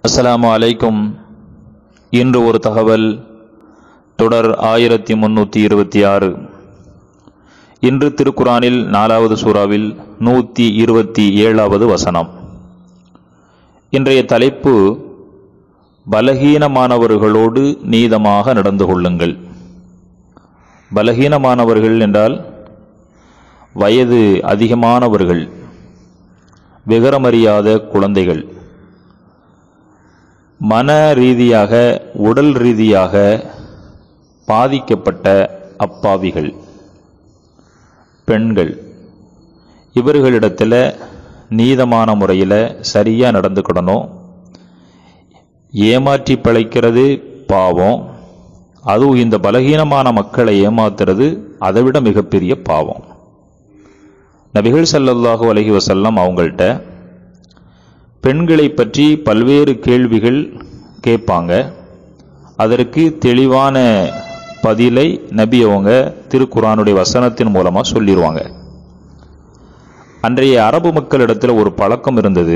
அஸ்ஸலாமு அலைக்கும் இன்று ஒரு தகவல் தொடர் ஆயிரத்தி முன்னூற்றி இருபத்தி ஆறு இன்று திருக்குரானில் நாலாவது சூறாவில் நூற்றி இருபத்தி ஏழாவது வசனம் இன்றைய தலைப்பு பலகீனமானவர்களோடு நீதமாக நடந்து கொள்ளுங்கள் பலகீனமானவர்கள் என்றால் வயது அதிகமானவர்கள் விவரமறியாத குழந்தைகள் மன ரீதியாக உடல் ரீதியாக பாதிக்கப்பட்ட அப்பாவிகள் பெண்கள் இவர்களிடத்தில் நீதமான முறையில் சரியாக நடந்துக்கிடணும் ஏமாற்றி பிழைக்கிறது பாவம் அதுவும் இந்த பலகீனமான மக்களை ஏமாத்துறது அதை விட மிகப்பெரிய பாவம் நபிகள் ஸல்லல்லாஹு அலைஹி வஸல்லம் அவங்கள்ட்ட பெண்களை பற்றி பல்வேறு கேள்விகள் கேட்பாங்க அதற்கு தெளிவான பதிலை நபி அவங்க திருக்குரானுடைய வசனத்தின் மூலமாக சொல்லிடுவாங்க அன்றைய அரபு மக்களிடத்தில் ஒரு பழக்கம் இருந்தது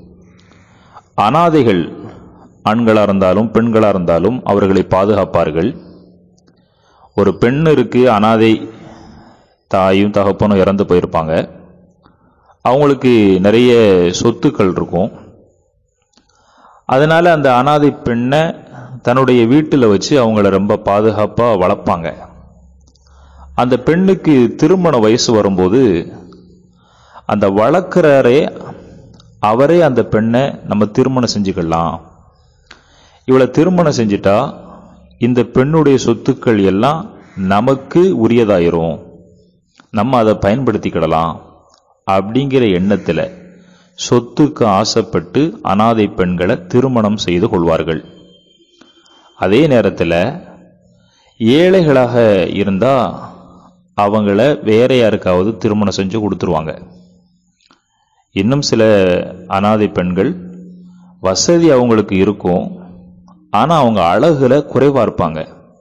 அனாதைகள் ஆண்களாக இருந்தாலும் பெண்களாக இருந்தாலும் அவர்களை பாதுகாப்பார்கள் ஒரு பெண் இருக்கு அனாதை தாயும் தகப்பனும் இறந்து போயிருப்பாங்க அவங்களுக்கு நிறைய சொத்துக்கள் இருக்கும் அதனால அந்த அனாதை பெண்ணை தன்னுடைய வீட்டில் வச்சு அவங்கள ரொம்ப பாதுகாப்பாக வளர்ப்பாங்க அந்த பெண்ணுக்கு திருமண வயசு வரும்போது அந்த வளர்க்குறாரே அவரே அந்த பெண்ணை நம்ம திருமணம் செஞ்சுக்கலாம் இவளை திருமணம் செஞ்சிட்டா இந்த பெண்ணுடைய சொத்துக்கள் எல்லாம் நமக்கு உரியதாயிரும் நம்ம அதை பயன்படுத்திக்கிடலாம் அப்படிங்கிற எண்ணத்தில் சொத்துக்கு ஆசைப்பட்டு அனாதை பெண்களை திருமணம் செய்து கொள்வார்கள் அதே நேரத்தில் ஏழைகளாக இருந்தால் அவங்கள வேற யாருக்காவது திருமணம் செஞ்சு கொடுத்துருவாங்க இன்னும் சில அனாதை பெண்கள் வசதி அவங்களுக்கு இருக்கும் ஆனால் அவங்க அழகுல குறைவாக இருப்பாங்க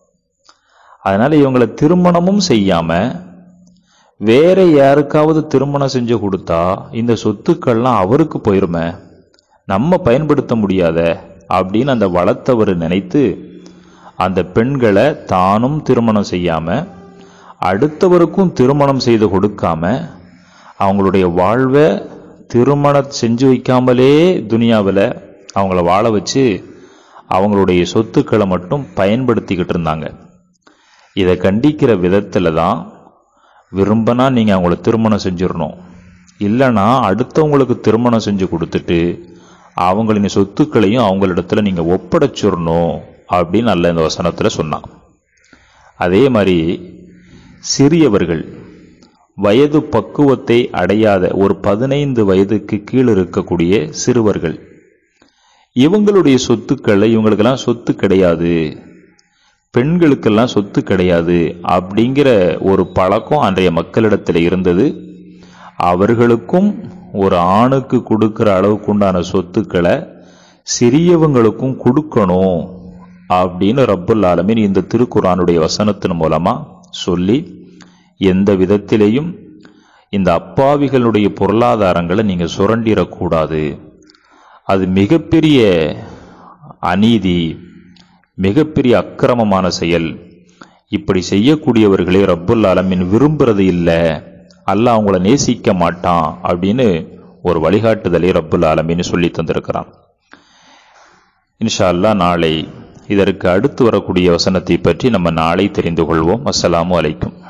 அதனால் இவங்களை திருமணமும் செய்யாமல் வேற யாருக்காவது திருமணம் செஞ்சு கொடுத்தா இந்த சொத்துக்கள்லாம் அவருக்கு போயிருமே நம்ம பயன்படுத்த முடியாத அப்படின்னு அந்த வளர்த்தவர் நினைத்து அந்த பெண்களை தானும் திருமணம் செய்யாம அடுத்தவருக்கும் திருமணம் செய்து கொடுக்காம அவங்களுடைய வாழ்வை திருமணம் செஞ்சு வைக்காமலே துனியாவில் அவங்கள வாழ வச்சு அவங்களுடைய சொத்துக்களை மட்டும் பயன்படுத்திக்கிட்டு இருந்தாங்க இதை கண்டிக்கிற விதத்தில் தான் விரும்பினா நீங்கள் அவங்கள திருமணம் செஞ்சிடணும் இல்லைன்னா அடுத்தவங்களுக்கு திருமணம் செஞ்சு கொடுத்துட்டு அவங்களின் சொத்துக்களையும் அவங்களிடத்துல நீங்கள் ஒப்படைச்சிடணும் அப்படின்னு நல்ல இந்த வசனத்தில் சொன்னான் அதே மாதிரி சிறியவர்கள் வயது பக்குவத்தை அடையாத ஒரு பதினைந்து வயதுக்கு கீழ் இருக்கக்கூடிய சிறுவர்கள் இவங்களுடைய சொத்துக்களை இவங்களுக்கெல்லாம் சொத்து கிடையாது பெண்களுக்கெல்லாம் சொத்து கிடையாது அப்படிங்கிற ஒரு பழக்கம் அன்றைய மக்களிடத்தில் இருந்தது அவர்களுக்கும் ஒரு ஆணுக்கு கொடுக்கிற அளவுக்கு உண்டான சொத்துக்களை சிறியவங்களுக்கும் கொடுக்கணும் அப்படின்னு ரப்புல் ஆலமின் இந்த திருக்குறானுடைய வசனத்தின் மூலமா சொல்லி எந்த விதத்திலேயும் இந்த அப்பாவிகளுடைய பொருளாதாரங்களை நீங்க சுரண்டிடக்கூடாது அது மிகப்பெரிய அநீதி மிகப்பெரிய அக்கிரமமான செயல் இப்படி செய்யக்கூடியவர்களே ரப்புல் ஆலமின் விரும்புறது இல்லை அல்லாஹ் அவங்கள நேசிக்க மாட்டான் அப்படின்னு ஒரு வழிகாட்டுதலை ரப்புல் ஆலமின்னு சொல்லி தந்திருக்கிறான் இன்ஷா அல்லாஹ் நாளை இதற்கு அடுத்து வரக்கூடிய வசனத்தை பற்றி நம்ம நாளை தெரிந்து கொள்வோம் அஸ்ஸலாமு அலைக்கும்